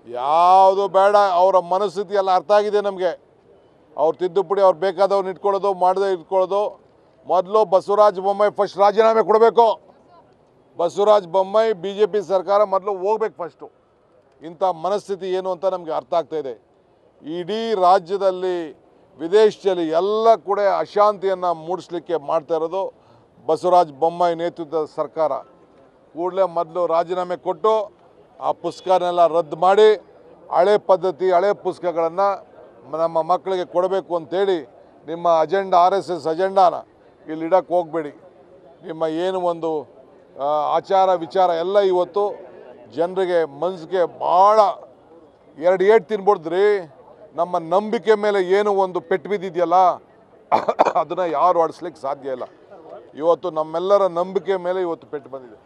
ಯಾವುದು ಬೇಡ ಅವರ ಮನಸ್ಥಿತಿ ಎಲ್ಲ ಅರ್ಥ ಆಗಿದೆ ನಮಗೆ ಅವ್ರು ತಿದ್ದುಪಡಿ ಅವ್ರು ಬೇಕಾದವ್ರನ್ನ ಇಟ್ಕೊಳ್ಳೋದು ಮಾಡದೆ ಇಟ್ಕೊಳ್ಳೋದು ಮೊದಲು ಬಸವರಾಜ ಬೊಮ್ಮಾಯಿ ಫಸ್ಟ್ ರಾಜೀನಾಮೆ ಕೊಡಬೇಕು Basavaraja Bommai B J P ಸರ್ಕಾರ ಮೊದಲು ಹೋಗ್ಬೇಕು ಫಸ್ಟು ಇಂಥ ಮನಸ್ಥಿತಿ ಏನು ಅಂತ ನಮಗೆ ಅರ್ಥ ಆಗ್ತಾ ಇದೆ ಇಡೀ ರಾಜ್ಯದಲ್ಲಿ ವಿದೇಶದಲ್ಲಿ ಎಲ್ಲ ಕೂಡ ಅಶಾಂತಿಯನ್ನು ಮೂಡಿಸ್ಲಿಕ್ಕೆ ಮಾಡ್ತಾ ಇರೋದು ಬಸವರಾಜ ಬೊಮ್ಮಾಯಿ ನೇತೃತ್ವದ ಸರ್ಕಾರ ಕೂಡಲೇ ಮೊದಲು ರಾಜೀನಾಮೆ ಕೊಟ್ಟು ಆ ಪುಸ್ತಕನೆಲ್ಲ ರದ್ದು ಮಾಡಿ ಹಳೆ ಪದ್ಧತಿ ಹಳೆ ಪುಸ್ತಕಗಳನ್ನು ನಮ್ಮ ಮಕ್ಕಳಿಗೆ ಕೊಡಬೇಕು ಅಂತೇಳಿ ನಿಮ್ಮ ಅಜೆಂಡಾ ಆರ್ ಎಸ್ ಎಸ್ ಅಜೆಂಡಾನ ಇಲ್ಲಿ ಇಡಕ್ಕೆ ಹೋಗಬೇಡಿ ನಿಮ್ಮ ಏನು ಒಂದು ಆ, ಆಚಾರ ವಿಚಾರ ಎಲ್ಲ ಇವತ್ತು ಜನರಿಗೆ ಮನಸ್ಸಿಗೆ ಭಾಳ ಎರಡು ಏಟ್ ತಿನ್ಬಿಡ್ದ್ರಿ ನಮ್ಮ ನಂಬಿಕೆ ಮೇಲೆ ಏನು ಒಂದು ಪೆಟ್ಟು ಬಿದ್ದಿದೆಯಲ್ಲ ಅದನ್ನು ಯಾರು ಆಡಿಸ್ಲಿಕ್ಕೆ ಸಾಧ್ಯ ಇಲ್ಲ ಇವತ್ತು ನಮ್ಮೆಲ್ಲರ ನಂಬಿಕೆ ಮೇಲೆ ಇವತ್ತು ಪೆಟ್ಟು ಬಂದಿದೆ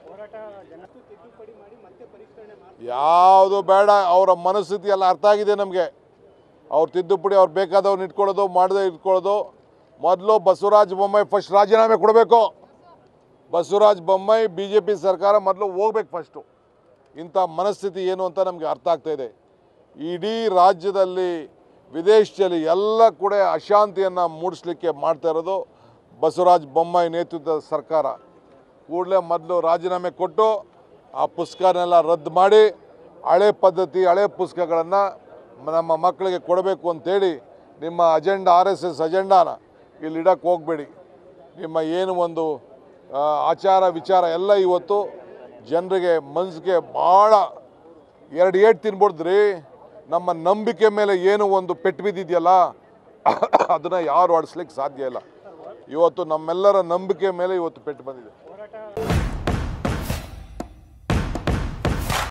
ಯಾವುದು ಬೇಡ ಅವರ ಮನಸ್ಥಿತಿ ಎಲ್ಲ ಅರ್ಥ ಆಗಿದೆ ನಮಗೆ ಅವ್ರು ತಿದ್ದುಪಡಿ ಅವ್ರು ಬೇಕಾದವ್ರನ್ನ ಇಟ್ಕೊಳ್ಳೋದು ಮಾಡದೆ ಇಟ್ಕೊಳ್ಳೋದು ಮೊದಲು ಬಸವರಾಜ ಬೊಮ್ಮಾಯಿ ಫಸ್ಟ್ ರಾಜೀನಾಮೆ ಕೊಡಬೇಕು Basavaraja Bommai B J P ಸರ್ಕಾರ ಮೊದಲು ಹೋಗ್ಬೇಕು ಫಸ್ಟು ಇಂಥ ಮನಸ್ಥಿತಿ ಏನು ಅಂತ ನಮಗೆ ಅರ್ಥ ಆಗ್ತಾ ಇದೆ ಇಡೀ ರಾಜ್ಯದಲ್ಲಿ ವಿದೇಶದಲ್ಲಿ ಎಲ್ಲ ಕೂಡ ಅಶಾಂತಿಯನ್ನು ಮೂಡಿಸ್ಲಿಕ್ಕೆ ಮಾಡ್ತಾ ಇರೋದು ಬಸವರಾಜ ಬೊಮ್ಮಾಯಿ ನೇತೃತ್ವದ ಸರ್ಕಾರ ಕೂಡಲೇ ಮೊದಲು ರಾಜೀನಾಮೆ ಕೊಟ್ಟು ಆ ಪುಸ್ತಕನೆಲ್ಲ ರದ್ದು ಮಾಡಿ ಹಳೆ ಪದ್ಧತಿ ಹಳೆ ಪುಸ್ತಕಗಳನ್ನು ನಮ್ಮ ಮಕ್ಕಳಿಗೆ ಕೊಡಬೇಕು ಅಂತೇಳಿ ನಿಮ್ಮ ಅಜೆಂಡಾ ಆರ್ ಎಸ್ ಎಸ್ ಅಜೆಂಡಾನ ಇಲ್ಲಿ ಇಡಕ್ಕೆ ಹೋಗಬೇಡಿ ನಿಮ್ಮ ಏನು ಒಂದು ಆ, ಆಚಾರ ವಿಚಾರ ಎಲ್ಲ ಇವತ್ತು ಜನರಿಗೆ ಮನಸ್ಸಿಗೆ ಭಾಳ ಎರಡು ಏಟ್ ತಿನ್ಬಿಡ್ದ್ರಿ ನಮ್ಮ ನಂಬಿಕೆ ಮೇಲೆ ಏನು ಒಂದು ಪೆಟ್ಟು ಬಿದ್ದಿದೆಯಲ್ಲ ಅದನ್ನು ಯಾರು ಆಡಿಸ್ಲಿಕ್ಕೆ ಸಾಧ್ಯ ಇಲ್ಲ ಇವತ್ತು ನಮ್ಮೆಲ್ಲರ ನಂಬಿಕೆ ಮೇಲೆ ಇವತ್ತು ಪೆಟ್ಟು ಬಂದಿದೆ